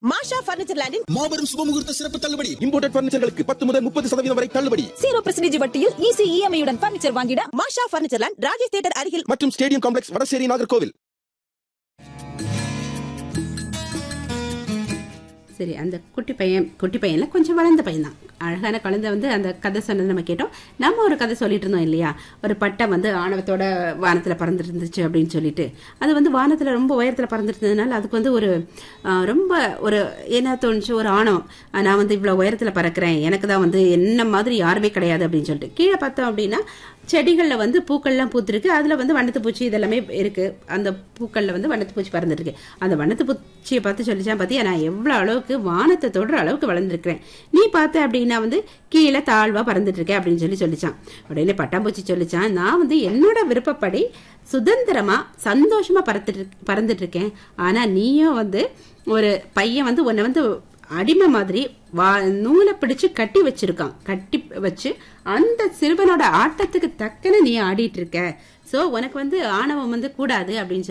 மாஷா furniture லேண்டின் மாபெரும் சுபமுகூர்த்த சிறப்பு தள்ளுபடி இம்போர்டட் பர்னிச்சர்களுக்கு பத்து முதல் முப்பது சதவீதம் வரை தள்ளுபடி ஜீரோ பர்சன்டேஜ் வட்டியில் ஈஸி இஎம்ஐ உடன் பர்னிச்சர் வாங்கிட Masha furniture land Rajesh theatre அருகில் மற்றும் ஸ்டேடியம் காம்ப்ளெக்ஸ் வடசேரி நாகர்கோவில் சரி அந்த குட்டி பையன் குட்டி பையன்ல கொஞ்சம் வளர்ந்த பையன் தான் அழகான குழந்தை வந்து அந்த கதை சொன்னது நம்ம கேட்டோம் நம்ம ஒரு கதை சொல்லிட்டு இருந்தோம் இல்லையா ஒரு பட்டம் வந்து ஆணவத்தோட வானத்தில் பறந்துட்டு இருந்துச்சு அப்படின்னு சொல்லிட்டு அது வந்து வானத்தில் ரொம்ப உயரத்தில் பறந்துட்டு இருந்ததுனால அதுக்கு வந்து ஒரு ஆஹ், ரொம்ப ஒரு என்ன தோணுச்சு ஒரு ஆணவம் ஆஹ், நான் வந்து இவ்வளோ உயரத்தில் பறக்கிறேன் எனக்கு தான் வந்து என்ன மாதிரி யாருமே கிடையாது அப்படின்னு சொல்லிட்டு கீழே பார்த்தோம் அப்படின்னா செடிகளில் வந்து பூக்கள்லாம் பூத்திருக்கு அதில் வந்து வண்ணத்து பூச்சி இதெல்லாமே இருக்கு அந்த பூக்களில் வந்து வண்ணத்து பூச்சி பறந்துருக்கு அந்த வண்ணத்து பூச்சியை பார்த்து சொல்லிச்சான் பார்த்தியா நான் எவ்வளோ அளவுக்கு வானத்தை தொடுற அளவுக்கு வளர்ந்துருக்கிறேன் நீ பார்த்த அப்படின்னா வந்து கீழே தாழ்வாக பறந்துட்டு இருக்கேன் அப்படின்னு சொல்லி சொல்லிச்சான் உடனே பட்டாம்பூச்சி சொல்லிச்சான் நான் வந்து என்னோட விருப்பப்படி சுதந்திரமா சந்தோஷமா பறந்துட்டு பறந்துட்டு இருக்கேன் ஆனா நீயும் வந்து ஒரு பையன் வந்து உன்னை வந்து அடிமை மாதிரி வா நூலை பிடிச்சு கட்டி வச்சிருக்கான் கட்டி வச்சு அந்த சிறுவனோட ஆட்டத்துக்கு தக்கன நீ ஆடிட்டு இருக்க சோ உனக்கு வந்து ஆணவம் வந்து கூடாது அப்படின்னு